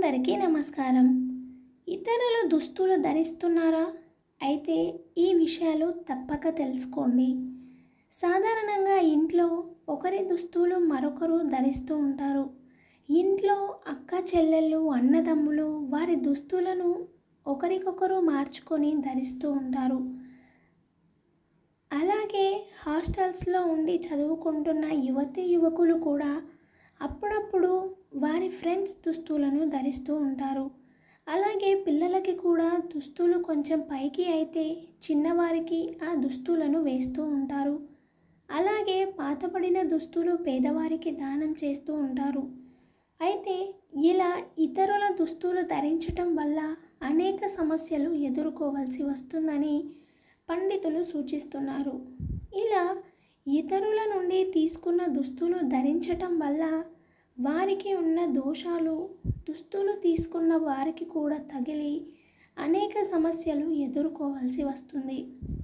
అందరికీ నమస్కారం ఇతరుల దుస్తులు ధరిస్తున్నారా అయితే ఈ విషయాలు తప్పక తెలుసుకోండి సాధారణంగా ఇంట్లో ఒకరి దుస్తులు మరొకరు ధరిస్తూ ఉంటారు ఇంట్లో అక్క చెల్లెళ్ళు అన్నదమ్ములు వారి దుస్తులను ఒకరికొకరు మార్చుకొని ధరిస్తూ ఉంటారు అలాగే హాస్టల్స్లో ఉండి చదువుకుంటున్న యువతి యువకులు కూడా అప్పుడప్పుడు వారి ఫ్రెండ్స్ దుస్తులను ధరిస్తూ ఉంటారు అలాగే పిల్లలకి కూడా దుస్తులు కొంచెం పైకి అయితే చిన్నవారికి ఆ దుస్తులను వేస్తూ ఉంటారు అలాగే పాతపడిన దుస్తులు పేదవారికి దానం చేస్తూ ఉంటారు అయితే ఇలా ఇతరుల దుస్తులు ధరించటం వల్ల అనేక సమస్యలు ఎదుర్కోవాల్సి వస్తుందని పండితులు సూచిస్తున్నారు ఇలా ఇతరుల నుండి తీసుకున్న దుస్తులు ధరించటం వల్ల వారికి ఉన్న దోషాలు దుస్తులు తీసుకున్న వారికి కూడా తగిలి అనేక సమస్యలు ఎదుర్కోవాల్సి వస్తుంది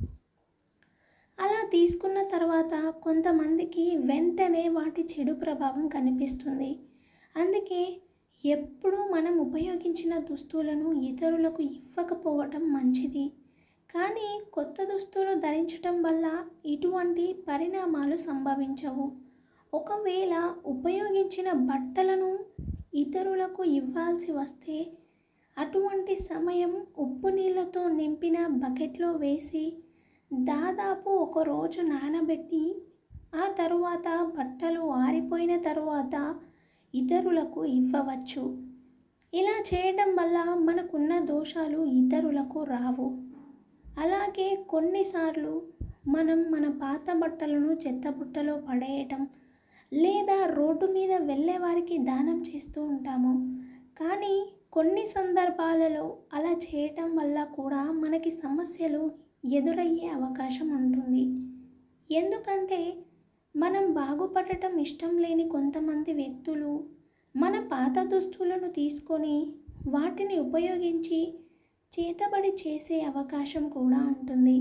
అలా తీసుకున్న తర్వాత కొంతమందికి వెంటనే వాటి చెడు ప్రభావం కనిపిస్తుంది అందుకే ఎప్పుడూ మనం ఉపయోగించిన దుస్తులను ఇతరులకు ఇవ్వకపోవటం మంచిది కానీ కొత్త దుస్తులు ధరించటం వల్ల ఇటువంటి పరిణామాలు సంభవించవు ఒకవేళ ఉపయోగించిన బట్టలను ఇతరులకు ఇవ్వాల్సి వస్తే అటువంటి సమయం ఉప్పు నీళ్ళతో నింపిన బకెట్లో వేసి దాదాపు ఒక రోజు నానబెట్టి ఆ తరువాత బట్టలు ఆరిపోయిన తరువాత ఇతరులకు ఇవ్వవచ్చు ఇలా చేయడం వల్ల మనకున్న దోషాలు ఇతరులకు రావు అలాగే కొన్నిసార్లు మనం మన పాత బట్టలను చెత్తబుట్టలో పడేయటం లేదా రోడ్డు మీద వెళ్ళే వారికి దానం చేస్తూ ఉంటాము కానీ కొన్ని సందర్భాలలో అలా చేయటం వల్ల కూడా మనకి సమస్యలు ఎదురయ్యే అవకాశం ఉంటుంది ఎందుకంటే మనం బాగుపడటం ఇష్టం లేని కొంతమంది వ్యక్తులు మన పాత దుస్తులను తీసుకొని వాటిని ఉపయోగించి చేతబడి చేసే అవకాశం కూడా ఉంటుంది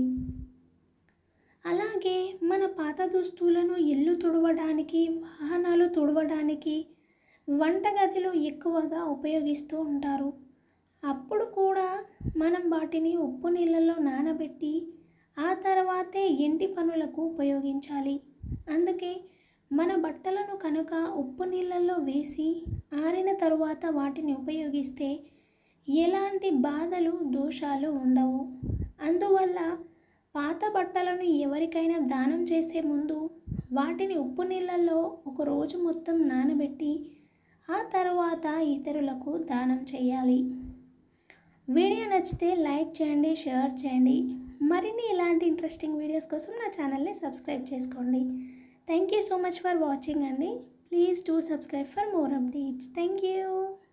అలాగే మన పాత దుస్తులను ఇల్లు తుడవడానికి వాహనాలు తుడవడానికి వంటగదిలో ఎక్కువగా ఉపయోగిస్తూ ఉంటారు అప్పుడు కూడా మనం వాటిని ఉప్పు నీళ్ళలో నానబెట్టి ఆ తర్వాతే ఇంటి పనులకు ఉపయోగించాలి అందుకే మన బట్టలను కనుక ఉప్పు నీళ్ళల్లో వేసి ఆరిన తరువాత వాటిని ఉపయోగిస్తే ఎలాంటి బాధలు దోషాలు ఉండవు అందువల్ల పాత బట్టలను ఎవరికైనా దానం చేసే ముందు వాటిని ఉప్పు నీళ్ళల్లో ఒక రోజు మొత్తం నానబెట్టి ఆ తర్వాత ఇతరులకు దానం చేయాలి వీడియో నచ్చితే లైక్ చేయండి షేర్ చేయండి మరిన్ని ఇలాంటి ఇంట్రెస్టింగ్ వీడియోస్ కోసం నా ఛానల్ని సబ్స్క్రైబ్ చేసుకోండి thank you so much for watching అండి please do subscribe for more updates thank you